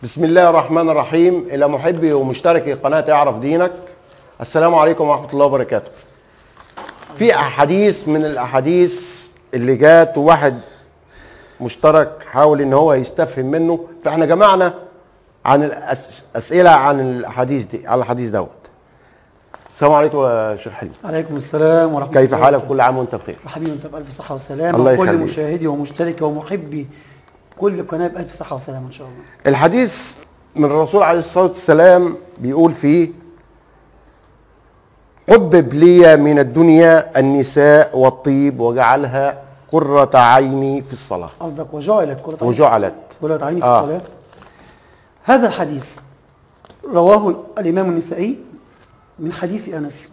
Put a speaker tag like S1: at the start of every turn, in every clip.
S1: بسم الله الرحمن الرحيم إلى محبي ومشتركي قناة اعرف دينك السلام عليكم ورحمة الله وبركاته في أحاديث من الأحاديث اللي جات وواحد مشترك حاول إن هو يستفهم منه فإحنا جمعنا عن الأسئلة عن الأحاديث دي على الحديث دوت السلام عليكم يا شيخ حلمي
S2: عليكم السلام ورحمة
S1: كيف
S2: الله
S1: حالك كل عام وأنت بخير
S2: حبيبي وانت بألف صحة والسلامة
S1: الله
S2: وكل
S1: يخليك.
S2: مشاهدي ومشتركي ومحبي كل قناة بألف صحة وسلامة إن شاء الله
S1: الحديث من الرسول عليه الصلاة والسلام بيقول فيه حبب لي من الدنيا النساء والطيب وجعلها قرة عيني في الصلاة
S2: قصدك وجعلت كرة عين
S1: وجعلت
S2: كرة عيني في
S1: آه.
S2: الصلاة هذا الحديث رواه الإمام النسائي من حديث أنس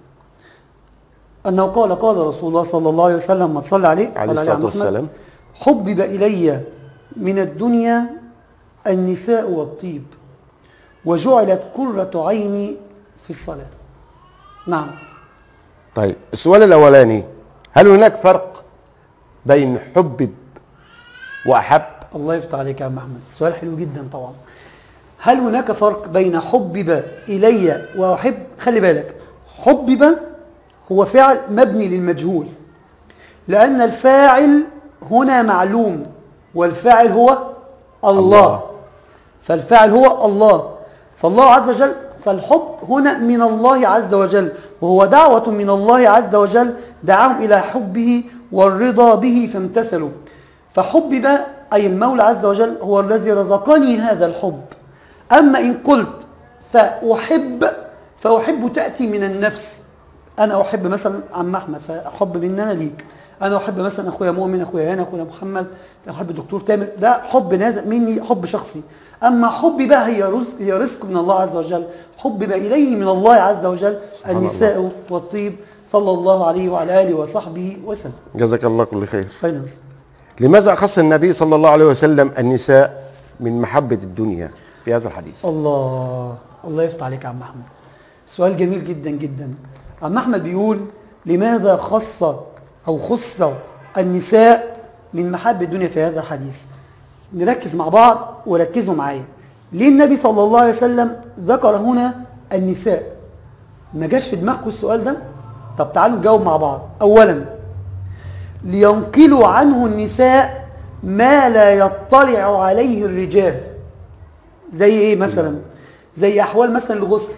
S2: أنه قال قال رسول الله صلى الله عليه وسلم ما تصلى عليه
S1: عليه
S2: صلى
S1: الصلاة
S2: محمد،
S1: والسلام.
S2: حبب إلي من الدنيا النساء والطيب وجعلت كرة عيني في الصلاة نعم
S1: طيب السؤال الأولاني هل هناك فرق بين حبب وأحب
S2: الله يفتح عليك يا عم احمد سؤال حلو جدا طبعا هل هناك فرق بين حبب الي واحب خلي بالك حبب هو فعل مبني للمجهول لان الفاعل هنا معلوم والفاعل هو الله,
S1: الله.
S2: الله. فالفاعل هو الله فالله عز وجل فالحب هنا من الله عز وجل وهو دعوة من الله عز وجل دعاهم إلى حبه والرضا به فامتثلوا فحبب أي المولى عز وجل هو الذي رزقني هذا الحب أما إن قلت فأحب فأحب تأتي من النفس أنا أحب مثلا عم أحمد فأحب مننا ليك أنا أحب مثلا أخويا مؤمن أخويا هنا أخويا محمد أحب الدكتور تامر ده حب نازل مني حب شخصي أما حبي بقى هي رزق هي رزق من الله عز وجل حبب إليه من الله عز وجل
S1: سبحان
S2: النساء والطيب صلى الله عليه وعلى آله وصحبه وسلم
S1: جزاك الله كل خير
S2: فاينانس
S1: لماذا أخص النبي صلى الله عليه وسلم النساء من محبة الدنيا في هذا الحديث
S2: الله الله يفتح عليك يا عم احمد سؤال جميل جدا جدا عم احمد بيقول لماذا خص او خص النساء من محبة الدنيا في هذا الحديث نركز مع بعض وركزوا معايا ليه النبي صلى الله عليه وسلم ذكر هنا النساء ما جاش في دماغكم السؤال ده طب تعالوا نجاوب مع بعض اولا لينقلوا عنه النساء ما لا يطلع عليه الرجال زي ايه مثلا زي احوال مثلا الغسل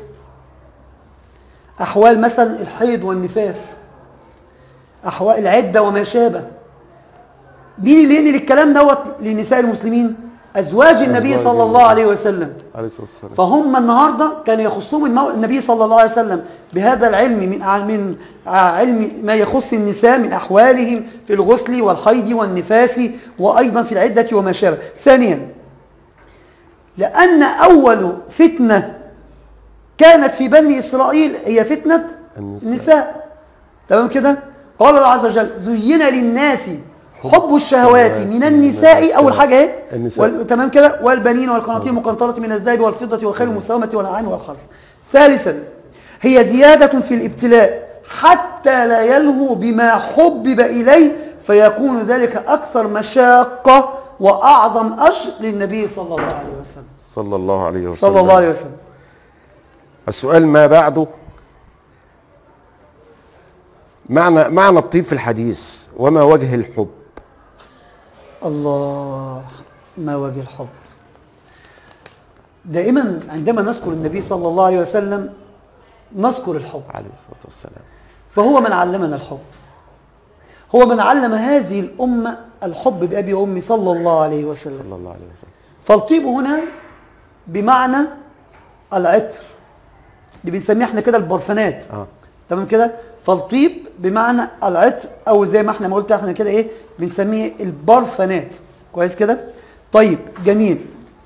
S2: احوال مثلا الحيض والنفاس احوال العده وما شابه مين اللي ينقل الكلام دوت لنساء المسلمين ازواج النبي
S1: أزواج
S2: صلى الله
S1: النبي.
S2: عليه وسلم
S1: عليه الصلاة والسلام
S2: فهم النهارده كان يخصهم المو... النبي صلى الله عليه وسلم بهذا العلم من ع- من ع- علم ما يخص النساء من احوالهم في الغسل والحيض والنفاس وايضا في العده وما شابه. ثانيا لان اول فتنه كانت في بني اسرائيل هي فتنه
S1: النساء.
S2: النساء تمام كده؟ قال الله عز وجل زين للناس حب الشهوات من النساء اول حاجه ايه؟
S1: النساء.
S2: وال- تمام كده والبنين والقناطير المقنطرة من الذهب والفضة والخيل المساومة والأنعام والحرث ثالثا هي زيادة في الابتلاء حتى لا يلهو بما حبب إليه فيكون ذلك أكثر مشاقة وأعظم أجر للنبي صلى الله عليه وسلم
S1: صلى الله عليه وسلم
S2: صلى الله عليه وسلم
S1: السؤال ما بعده معنى معنى الطيب في الحديث وما وجه الحب
S2: الله ما وجه الحب دائما عندما نذكر النبي صلى الله عليه وسلم نذكر الحب
S1: عليه الصلاة والسلام
S2: فهو من علمنا الحب هو من علم هذه الأمة الحب بأبي وأمي صلى الله عليه وسلم
S1: صلى الله عليه وسلم
S2: فالطيب هنا بمعنى العطر اللي بنسميه احنا كده البرفانات
S1: آه.
S2: تمام كده فالطيب بمعنى العطر او زي ما احنا ما قلت احنا كده ايه بنسميه البرفانات كويس كده طيب جميل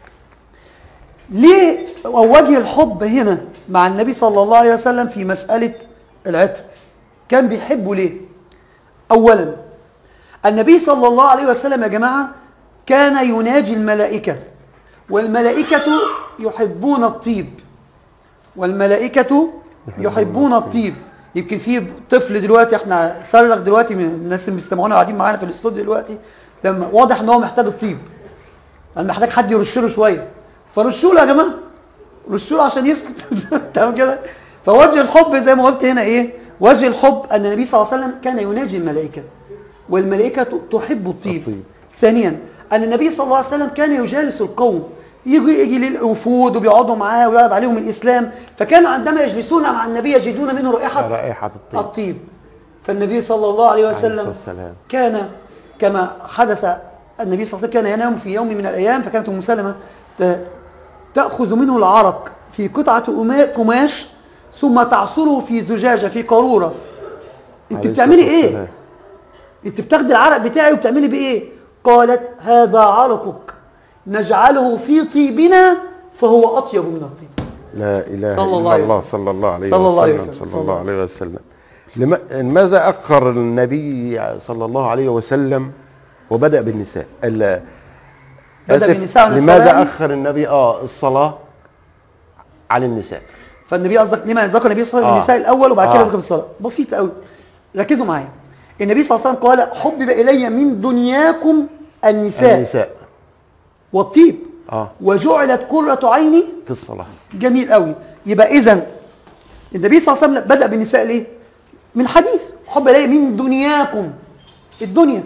S2: ليه او وجه الحب هنا مع النبي صلى الله عليه وسلم في مسألة العطر كان بيحبه ليه اولا النبي صلى الله عليه وسلم يا جماعة كان يناجي الملائكة والملائكة يحبون الطيب والملائكة يحبون الطيب يمكن في طفل دلوقتي احنا صرخ دلوقتي من الناس اللي بيستمعونا قاعدين معانا في الاستوديو دلوقتي لما واضح ان هو محتاج الطيب يعني محتاج حد يرش له شويه فرشوا له يا جماعه رشوا له عشان يسكت تمام كده فوجه الحب زي ما قلت هنا ايه وجه الحب ان النبي صلى الله عليه وسلم كان يناجي الملائكه والملائكه تحب الطيب
S1: الطيب.
S2: ثانيا ان النبي صلى الله عليه وسلم كان يجالس القوم يجي يجي للوفود وبيقعدوا معاه ويعرض عليهم الاسلام فكانوا عندما يجلسون مع النبي يجدون منه رائحه
S1: رائحة الطيب
S2: الطيب فالنبي صلى الله عليه
S1: الصلاة
S2: وسلم
S1: والسلام.
S2: كان كما حدث النبي صلى الله عليه وسلم كان ينام في يوم من الايام فكانت ام سلمه ت- تاخذ منه العرق في قطعه أما- قماش ثم تعصره في زجاجه في قاروره انت
S1: عليه
S2: بتعملي
S1: الصلاة
S2: ايه؟
S1: والسلام.
S2: انت بتاخدي العرق بتاعي وبتعملي بيه ايه؟ قالت هذا عرقك نجعله في طيبنا فهو اطيب من الطيب
S1: لا اله
S2: صلى
S1: الا
S2: الله عليه
S1: الله
S2: وسلم.
S1: صلى الله عليه
S2: صلى الله عليه
S1: وسلم
S2: وسلم.
S1: صلى الله عليه وسلم لما- لماذا اخر النبي صلى الله عليه وسلم وبدا بالنساء ال-
S2: بدأ
S1: آسف،
S2: بالنساء عن
S1: لماذا
S2: الصلاة؟
S1: اخر النبي اه الصلاه على النساء
S2: فالنبي قصدك لما ذكر النبي صلى الله عليه وسلم
S1: آه.
S2: النساء الاول وبعد كده
S1: آه.
S2: ذكر الصلاه بسيط قوي ركزوا معايا النبي صلى الله عليه وسلم قال حبب الي من دنياكم النساء,
S1: النساء
S2: والطيب
S1: آه.
S2: وجعلت قرة عيني
S1: في الصلاه
S2: جميل قوي يبقى اذا النبي صلى الله عليه وسلم بدا بالنساء ليه من حديث حب الي من دنياكم الدنيا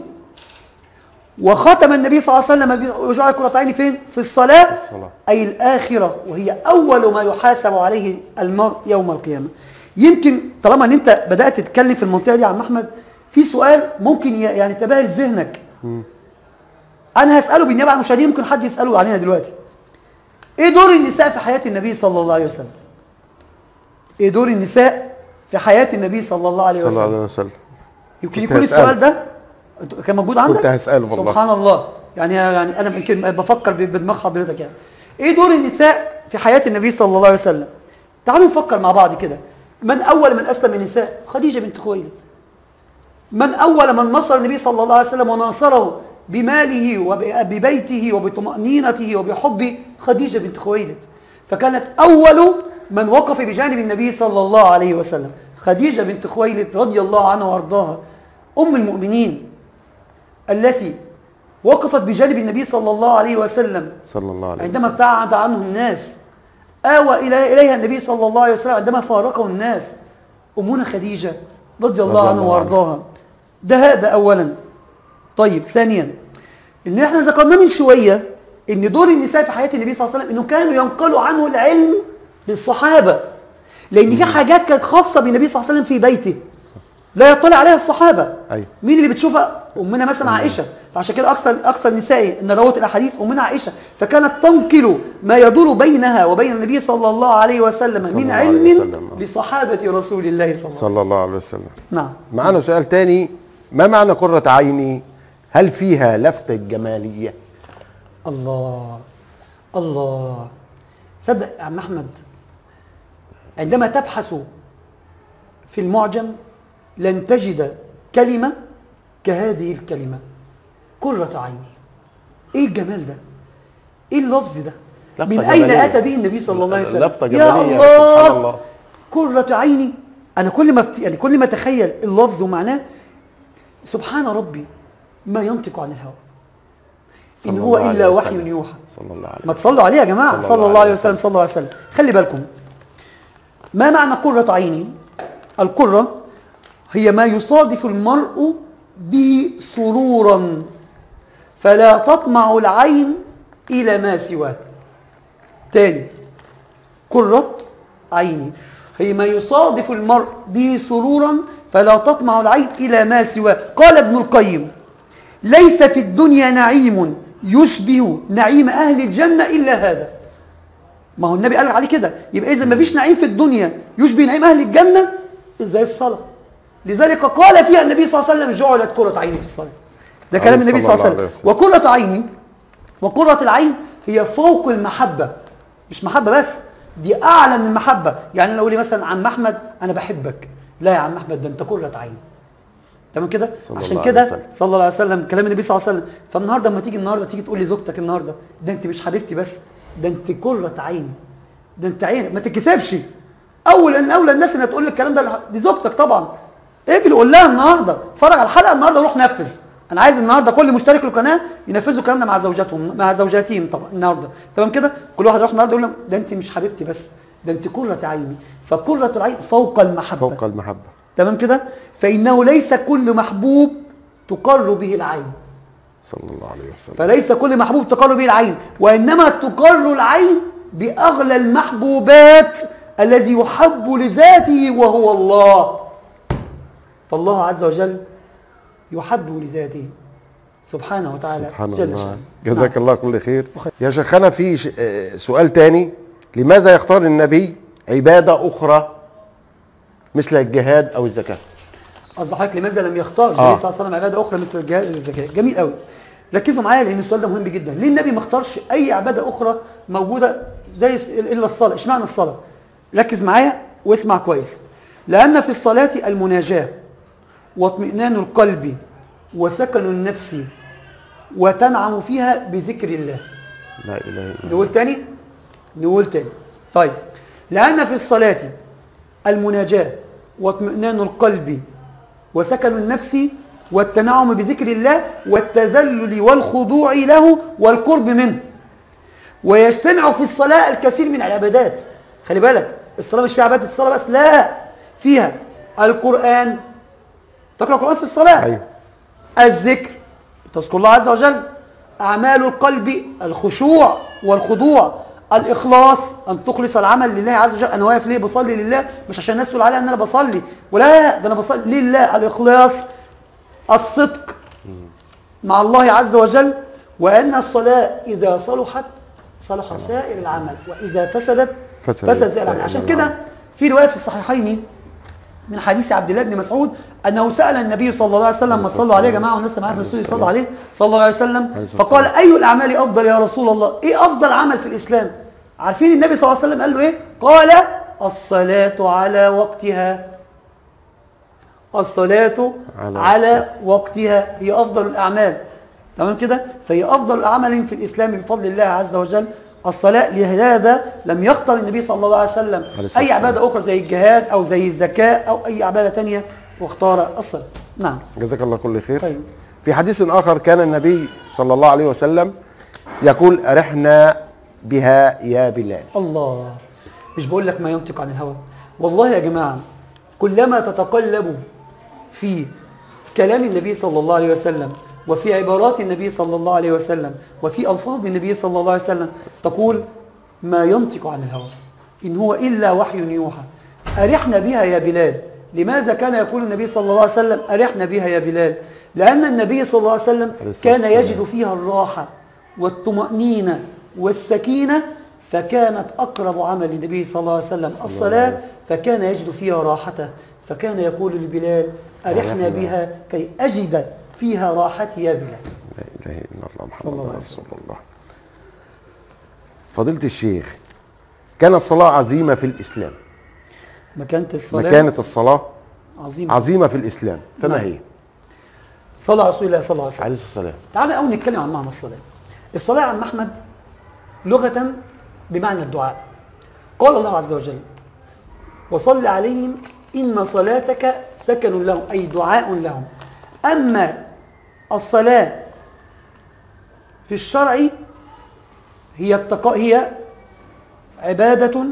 S2: وختم النبي صلى الله عليه وسلم وجعل قرة عيني فين في الصلاة
S1: الصلاة.
S2: أي الآخرة وهي أول ما يحاسب عليه المرء يوم القيامة يمكن طالما أن أنت بدأت تتكلم في المنطقة دي يا عم أحمد في سؤال ممكن ي- يعني تباهل ذهنك أنا هسأله بالنيابة عن المشاهدين ممكن حد يسأله علينا دلوقتي إيه دور النساء في حياة النبي صلى الله عليه وسلم إيه دور النساء في حياة النبي صلى الله عليه
S1: صلى الله
S2: وسلم
S1: عليه وسلم
S2: يمكن
S1: كنت
S2: يكون
S1: هسأله.
S2: السؤال ده كان موجود عندك
S1: كنت هسأله والله.
S2: سبحان الله يعني يعني انا يمكن بفكر بدماغ حضرتك يعني ايه دور النساء في حياه النبي صلى الله عليه وسلم تعالوا نفكر مع بعض كده من اول من اسلم النساء خديجه بنت خويلد من اول من نصر النبي صلى الله عليه وسلم وناصره بماله وببيته وبطمأنينته وبحبه خديجة بنت خويلد فكانت أول من وقف بجانب النبي صلى الله عليه وسلم خديجة بنت خويلد رضي الله عنها وارضاها أم المؤمنين التي وقفت بجانب النبي صلى الله عليه وسلم
S1: صلى الله عليه
S2: عندما
S1: وسلم
S2: ابتعد عنه الناس آوى إلي- إليها النبي صلى الله عليه وسلم عندما فارقه الناس أمنا خديجة رضي الله
S1: رضي
S2: عنها
S1: الله
S2: وأرضاها ده هذا أولا طيب ثانيا إن إحنا ذكرنا من شوية إن دور النساء في حياة النبي صلى الله عليه وسلم إنه كانوا ينقلوا عنه العلم للصحابة لأن في حاجات كانت خاصة بالنبي صلى الله عليه وسلم في بيته لا يطلع عليها الصحابة
S1: أيوة.
S2: مين اللي بتشوفها أمنا مثلا عائشة فعشان كده أكثر أكثر نسائي إن روت الأحاديث أمنا عائشة فكانت تنقل ما يدور بينها وبين النبي صلى الله عليه وسلم
S1: صلى
S2: من
S1: الله
S2: علم
S1: عليه وسلم.
S2: لصحابة رسول الله صلى الله عليه وسلم
S1: صلى الله عليه وسلم
S2: نعم
S1: معنا سؤال تاني ما معنى قرة عيني هل فيها لفتة جمالية
S2: الله الله صدق يا عم احمد عندما تبحث في المعجم لن تجد كلمه كهذه الكلمه قرة عيني ايه الجمال ده ايه اللفظ ده
S1: لفظة
S2: من اين
S1: جمالية.
S2: اتى به النبي صلى الله عليه وسلم
S1: لفظة
S2: يا
S1: جمالية،
S2: الله
S1: سبحان الله.
S2: قرة عيني انا كل ما فت... يعني كل ما اتخيل اللفظ ومعناه سبحان ربي ما ينطق عن الهوى
S1: صلى
S2: ان هو
S1: الله
S2: الا
S1: عليه
S2: وحي
S1: وسلم.
S2: يوحى
S1: صلى الله عليه
S2: ما تصلوا عليه يا جماعه
S1: صلى
S2: صلى
S1: الله
S2: الله عليه
S1: عليه
S2: وسلم صلى الله عليه وسلم خلي بالكم ما معنى قرة عيني القرة هي ما يصادف المرء به سرورا فلا تطمع العين إلى ما سواه تاني قرة عيني هي ما يصادف المرء به سرورا فلا تطمع العين إلى ما سواه قال ابن القيم ليس في الدنيا نعيم يشبه نعيم أهل الجنة إلا هذا ما هو النبي قال عليه كده يبقى إذا ما فيش نعيم في الدنيا يشبه نعيم أهل الجنة زي الصلاة لذلك قال فيها النبي صلى الله عليه وسلم جعلت قرة عيني في الصلاة ده كلام
S1: عليه
S2: النبي صلى الله عليه
S1: عليه
S2: وسلم
S1: وسلم.
S2: وقرة عيني وقرة العين هي فوق المحبة مش محبة بس دي أعلى من المحبة يعني لو لي مثلا عم أحمد أنا بحبك لا يا عم أحمد ده أنت قرة عين تمام كده
S1: صلى
S2: عشان
S1: الله عليه
S2: كده
S1: وسلم.
S2: صلى الله عليه وسلم كلام النبي صلى الله عليه وسلم فالنهارده لما تيجي النهارده تيجي تقول لزوجتك النهارده ده انت مش حبيبتي بس ده انت قرة عين ده انت عين ما تتكسفش اول ان اولى الناس اللي هتقول لك الكلام ده دي زوجتك طبعا اجري قول لها النهارده اتفرج على الحلقه النهارده وروح نفذ انا عايز النهارده كل مشترك القناه ينفذوا الكلام ده مع زوجاتهم مع زوجاتهم طبعا النهارده تمام كده كل واحد يروح النهارده يقول لهم ده انت مش حبيبتي بس ده انت قره عيني فقره العين فوق المحبه
S1: فوق المحبه
S2: تمام كده فانه ليس كل محبوب تقر به العين
S1: صلى الله عليه وسلم
S2: فليس كل محبوب تقر به العين وانما تقر العين باغلى المحبوبات الذي يحب لذاته وهو الله فالله عز وجل يحب لذاته سبحانه وتعالى
S1: سبحان
S2: جل
S1: الله
S2: شأنه
S1: جزاك
S2: نعم.
S1: الله كل خير
S2: وخير.
S1: يا شيخنا في ش- آه، سؤال تاني لماذا يختار النبي عبادة أخرى مثل الجهاد أو الزكاة
S2: قصد حضرتك لماذا لم يختار النبي
S1: آه.
S2: صلى الله عليه وسلم عباده اخرى مثل الجهاد والزكاه جميل قوي ركزوا معايا لان السؤال ده مهم جدا ليه النبي ما اختارش اي عباده اخرى موجوده زي الس- الا الصلاه اشمعنى الصلاه ركز معايا واسمع كويس لان في الصلاه المناجاه واطمئنان القلب وسكن النفس وتنعم فيها بذكر الله
S1: لا إله إلا الله
S2: نقول تاني نقول تاني طيب لأن في الصلاة المناجاة واطمئنان القلب وسكن النفس والتنعم بذكر الله والتذلل والخضوع له والقرب منه ويجتمع في الصلاة الكثير من العبادات خلي بالك الصلاة مش فيها عبادة الصلاة بس لا فيها القرآن تقرأ القرآن في الصلاة
S1: أيوه
S2: الذكر تذكر الله عز وجل أعمال القلب الخشوع والخضوع الإخلاص أن تخلص العمل لله عز وجل أنا واقف ليه بصلي لله مش عشان الناس تقول عليا أن أنا بصلي ولا ده أنا بصلي لله الإخلاص الصدق مع الله عز وجل وأن الصلاة إذا صلحت صلح سائر العمل وإذا فسدت
S1: فسد
S2: فسد سائر العمل عشان كده في رواية في الصحيحين من حديث عبد الله بن مسعود انه سال النبي صلى الله عليه وسلم ما تصلوا عليه يا جماعه والناس معاه في الرسول يصلوا عليه صلى الله عليه وسلم
S1: عليه الصلاة
S2: فقال اي الاعمال افضل يا رسول الله ايه افضل عمل في الاسلام عارفين النبي صلى الله عليه وسلم قال له ايه قال الصلاه على وقتها الصلاه
S1: على
S2: على, على وقتها هي افضل الاعمال تمام كده فهي افضل اعمال في الاسلام بفضل الله عز وجل الصلاه لهذا لم يختار النبي صلى الله عليه وسلم
S1: عليه الصلاة
S2: اي عباده اخرى زي الجهاد او زي الزكاه او اي عباده تانية واختار الصلاه نعم
S1: جزاك الله كل خير
S2: طيب.
S1: في حديث آخر كان النبي صلى الله عليه وسلم يقول أرحنا بها يا بلال
S2: الله مش بقول لك ما ينطق عن الهوى والله يا جماعه كلما تتقلب في كلام النبي صلى الله عليه وسلم وفي عبارات النبي صلى الله عليه وسلم وفي الفاظ النبي صلى الله عليه وسلم تقول ما ينطق عن الهوى ان هو الا وحي يوحى ارحنا بها يا بلال لماذا كان يقول النبي صلى الله عليه وسلم ارحنا بها يا بلال لان النبي صلى الله عليه وسلم
S1: عليه الصلاة
S2: كان
S1: والسلام.
S2: يجد فيها الراحه والطمانينه والسكينه فكانت اقرب عمل النبي صلى الله عليه وسلم الصلاه فكان يجد فيها راحته فكان يقول لبلال ارحنا
S1: أرحنا.
S2: بها كي اجد فيها راحتي يا بلال
S1: لا إله إلا الله
S2: صلى الله
S1: محمد
S2: عليه
S1: رسول الله فضيلة الشيخ كان الصلاة عظيمة في الإسلام
S2: مكانة الصلاة
S1: مكانة الصلاة
S2: عظيمة
S1: عظيمة في الإسلام فما
S2: نعم.
S1: هي؟
S2: صلى على رسول الله صلى الله عليه وسلم
S1: عليه الصلاة والسلام
S2: تعالى أول نتكلم عن معنى الصلاة الصلاة يا عم أحمد لغة بمعنى الدعاء قال الله عز وجل وصل عليهم إن صلاتك سكن لهم أي دعاء لهم أما الصلاة في الشرع هي التقا هي عبادة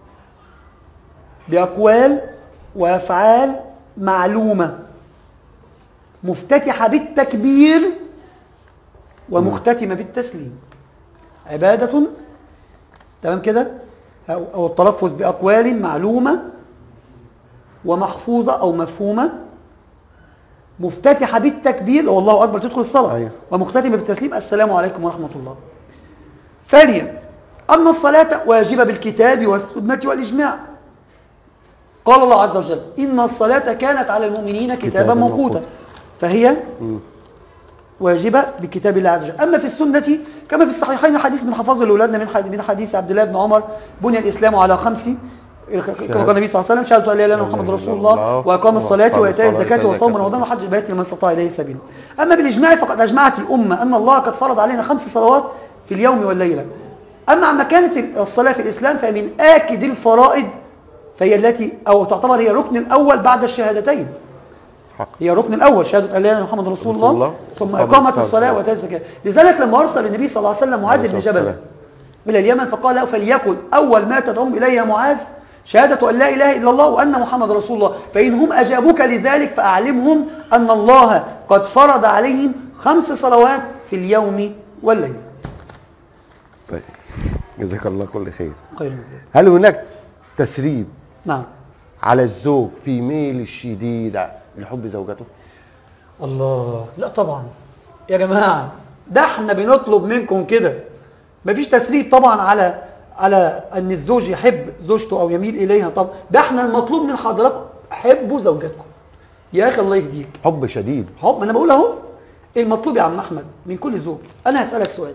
S2: بأقوال وأفعال معلومة مفتتحة بالتكبير ومختتمة بالتسليم عبادة تمام كده أو, أو التلفظ بأقوال معلومة ومحفوظة أو مفهومة مفتتحة بالتكبير والله أكبر تدخل الصلاة
S1: أيوة.
S2: ومختتمة بالتسليم السلام عليكم ورحمة الله ثانيا أن الصلاة واجبة بالكتاب والسنة والإجماع قال الله عز وجل إن الصلاة كانت على المؤمنين كتابا
S1: كتاباً
S2: موقوتا
S1: موقوتا.
S2: فهي واجبة بكتاب الله عز وجل أما في السنة كما في الصحيحين حديث من حفظه لأولادنا من حديث, من حديث عبد الله بن عمر بني الإسلام على خمس كما قال النبي صلى الله عليه وسلم شهادة أن لا إله إلا الله محمد رسول الله وأقام الصلاة وإيتاء الزكاة وصوم رمضان وحج البيت لمن استطاع إليه سبيلا أما بالإجماع فقد أجمعت الأمة أن الله قد فرض علينا خمس صلوات في اليوم والليلة أما عن مكانة الصلاة في الإسلام فمن آكد الفرائض فهي التي أو تعتبر هي الركن الأول بعد الشهادتين
S1: حق.
S2: هي الركن الاول شهاده ان لا اله الا الله محمد رسول الله,
S1: رسول الله.
S2: ثم
S1: وإقام
S2: اقامه
S1: الصلاة.
S2: الصلاه واتاء الزكاه لذلك لما ارسل النبي صلى الله عليه وسلم معاذ
S1: عليه
S2: بن
S1: الصلاة
S2: جبل
S1: والسلام.
S2: الى اليمن فقال له فليكن اول ما تدعوهم اليه يا معاذ شهادة أن لا إله إلا الله وأن محمد رسول الله فإن هم أجابوك لذلك فأعلمهم أن الله قد فرض عليهم خمس صلوات في اليوم والليل
S1: طيب جزاك الله كل خير
S2: خير من ذلك.
S1: هل هناك تسريب
S2: نعم
S1: على الزوج في ميل الشديد لحب زوجته
S2: الله لا طبعا يا جماعة ده احنا بنطلب منكم كده مفيش تسريب طبعا على على ان الزوج يحب زوجته او يميل اليها طب ده احنا المطلوب من حضراتكم حبوا زوجاتكم يا اخي الله يهديك
S1: حب شديد
S2: حب ما انا بقول اهو المطلوب يا عم احمد من كل زوج انا هسالك سؤال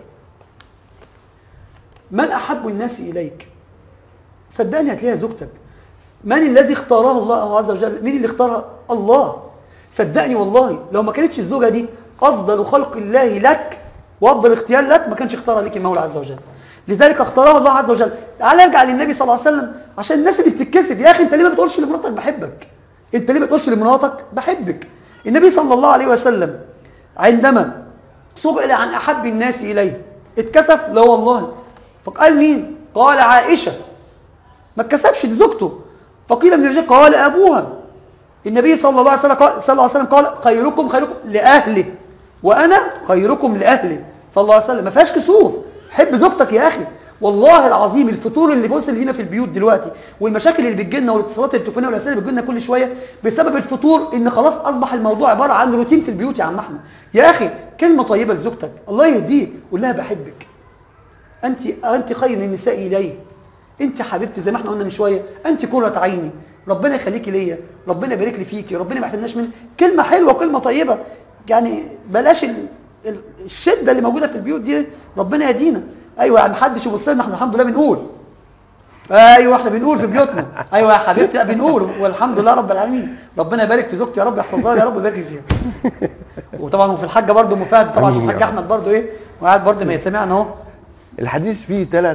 S2: من احب الناس اليك صدقني هتلاقيها زوجتك من الذي اختاره الله عز وجل مين اللي اختارها الله صدقني والله لو ما كانتش الزوجه دي افضل خلق الله لك وافضل اختيار لك ما كانش اختارها لك المولى عز وجل لذلك اختارها الله عز وجل تعال ارجع للنبي صلى الله عليه وسلم عشان الناس اللي بتتكسب يا اخي انت ليه ما بتقولش لمراتك بحبك انت ليه ما بتقولش لمراتك بحبك النبي صلى الله عليه وسلم عندما سئل عن احب الناس اليه اتكسف لا والله فقال مين قال عائشه ما اتكسفش دي زوجته فقيل من الرجال قال ابوها النبي صلى الله عليه وسلم قال, صلى الله عليه وسلم قال خيركم خيركم لاهله وانا خيركم لاهلي صلى الله عليه وسلم ما فيهاش كسوف حب زوجتك يا اخي والله العظيم الفطور اللي وصل هنا في البيوت دلوقتي والمشاكل اللي بتجيلنا والاتصالات التليفونيه والاسئله اللي بتجيلنا كل شويه بسبب الفطور ان خلاص اصبح الموضوع عباره عن روتين في البيوت يا عم احمد يا اخي كلمه طيبه لزوجتك الله يهديك قول لها بحبك انت انت خير النساء الي انت حبيبتي زي ما احنا قلنا من شويه انت قره عيني ربنا يخليكي ليا ربنا يبارك لي فيكي ربنا ما يحرمناش منك كلمه حلوه كلمه طيبه يعني بلاش ال... ال- الشده اللي موجوده في البيوت دي ربنا يهدينا ايوه يعني محدش يبص لنا احنا الحمد لله بنقول ايوه احنا بنقول في بيوتنا ايوه يا حبيبتي بنقول والحمد لله رب العالمين ربنا يبارك في زوجتي يا رب يحفظها لي يا رب يبارك لي فيها وطبعا وفي الحاجه برضه مفاد طبعا عشان
S1: آمين يا
S2: الحاج
S1: رب.
S2: احمد برضه ايه وقاعد برضه ما يسمعنا اهو
S1: الحديث فيه ثلاث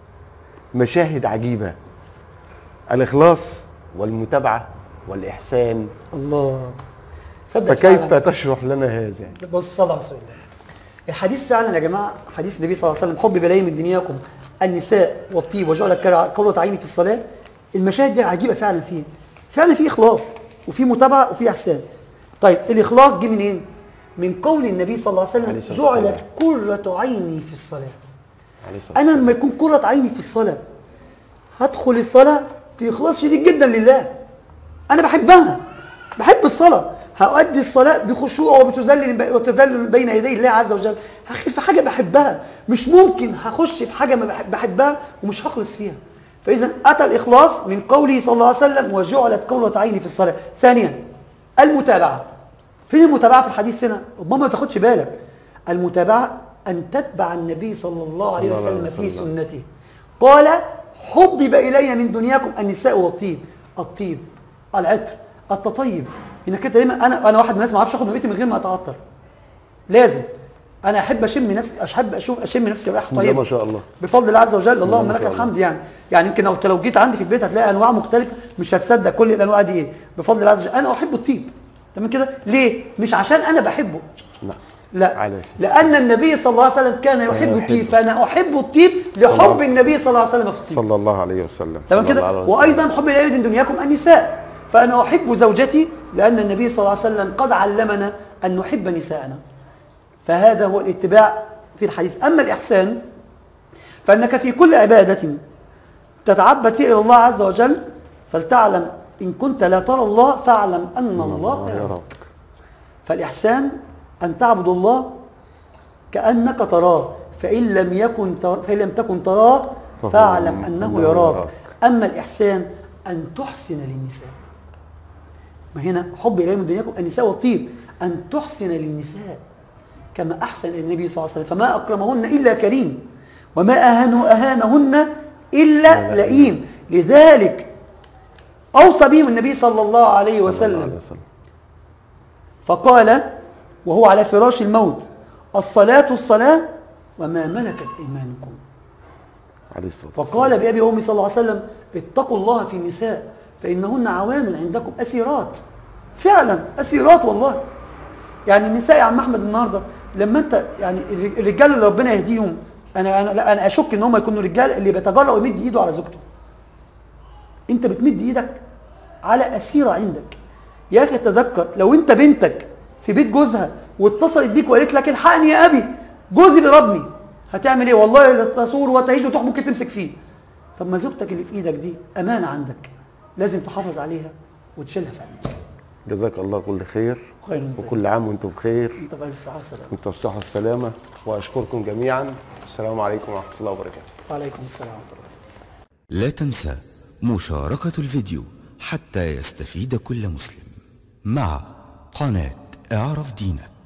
S1: مشاهد عجيبة الإخلاص والمتابعة والإحسان
S2: الله صدق
S1: فكيف
S2: فعلاً.
S1: تشرح لنا هذا
S2: بص صلى على رسول الله الحديث فعلا يا جماعه حديث النبي صلى الله عليه وسلم حب بلاي من دنياكم النساء والطيب وجعلت قرة عيني في الصلاه المشاهد دي عجيبه فعلا فيه فعلا في اخلاص وفي متابعه وفي احسان طيب الاخلاص جه منين؟ من قول النبي صلى الله عليه
S1: عليه
S2: وسلم
S1: الصلاة
S2: جعلت
S1: والسلام.
S2: قرة عيني في الصلاه
S1: عليه الصلاة
S2: انا لما يكون قرة عيني في الصلاه هدخل الصلاه في اخلاص شديد جدا لله انا بحبها بحب الصلاه هؤدي الصلاه بخشوع وبتذلل وتذلل بين يدي الله عز وجل هخل في حاجه بحبها مش ممكن هخش في حاجه ما بحب- بحبها ومش هخلص فيها فاذا اتى الاخلاص من قوله صلى الله عليه وسلم وجعلت قرة عيني في الصلاه ثانيا المتابعه فين المتابعه في الحديث هنا ربما ما تاخدش بالك المتابعه ان تتبع النبي صلى الله عليه
S1: صلى الله عليه
S2: وسلم في
S1: وسلم.
S2: سنته قال حبب الي من دنياكم النساء والطيب الطيب العطر التطيب انك انت دايما انا انا واحد من الناس ما اعرفش اخد من بيتي من غير ما اتعطر لازم انا احب اشم نفسي احب اشوف اشم نفسي ريحه
S1: بسم الله
S2: طيبه
S1: ما شاء الله.
S2: بفضل الله عز وجل
S1: الله
S2: اللهم
S1: ما
S2: لك
S1: شاء الله.
S2: الحمد يعني يعني يمكن لو انت لو جيت عندي في البيت هتلاقي انواع مختلفه مش هتصدق كل الانواع دي ايه بفضل الله عز وجل انا احب الطيب تمام كده ليه مش عشان انا بحبه
S1: لا
S2: لا
S1: عليه الصلاة
S2: لان النبي صلى الله عليه وسلم كان يحب
S1: يحب.
S2: الطيب فانا احب الطيب لحب النبي صلى الله عليه وسلم في الطيب
S1: صلى الله عليه وسلم
S2: تمام
S1: صلى الله
S2: كده
S1: عليه وسلم.
S2: وايضا حب الى من دنياكم النساء فانا احب زوجتي لان النبي صلى الله عليه وسلم قد علمنا ان نحب نساءنا فهذا هو الاتباع في الحديث اما الاحسان فانك في كل عباده تتعبد فيها الى الله عز وجل فلتعلم ان كنت لا ترى الله فاعلم ان الله
S1: الله
S2: يراك
S1: يراك
S2: فالإحسان أن تعبد الله كأنك تراه فإن لم يكن تر... فإن لم تكن تراه
S1: فهو
S2: فاعلم أنه
S1: أنه
S2: يراك
S1: يراك.
S2: أما الإحسان أن تحسن للنساء ما هنا حب إليه من دنياكم النساء والطيب أن تحسن للنساء كما أحسن إلى النبي صلى الله عليه وسلم فما أكرمهن إلا كريم وما أهانه أهانهن إلا لئيم لذلك أوصى بهم النبي صلى الله عليه
S1: صلى الله
S2: وسلم
S1: عليه وسلم
S2: فقال وهو على فراش الموت الصلاة الصلاة وما ملكت أيمانكم
S1: عليه الصلاة والسلام
S2: فقال بأبي وأمي صلى الله عليه وسلم اتقوا الله في النساء فإنهن عوان عندكم أسيرات فعلا اسيرات والله يعني النساء يا عم احمد النهارده لما انت يعني الر- الرجال اللي ربنا يهديهم انا انا لا انا اشك ان هم يكونوا رجال اللي بيتجرأ ويمد ايده على زوجته انت بتمد ايدك على اسيره عندك يا اخي تذكر لو انت بنتك في بيت جوزها واتصلت بيك وقالت لك الحقني يا ابي جوزي بيضربني هتعمل ايه والله لا تثور وتعيش وتروح ممكن تمسك فيه طب ما زوجتك اللي في ايدك دي امانه عندك لازم تحافظ عليها وتشيلها في عينك
S1: جزاك الله كل خير
S2: خير جزاك.
S1: وكل عام وانتم بخير
S2: انت بألف صحه وسلامه
S1: وانتم بالصحه والسلامه واشكركم جميعا السلام عليكم ورحمه الله وبركاته
S2: وعليكم السلام ورحمه الله
S3: لا تنسى مشاركة الفيديو حتى يستفيد كل مسلم مع قناة اعرف دينك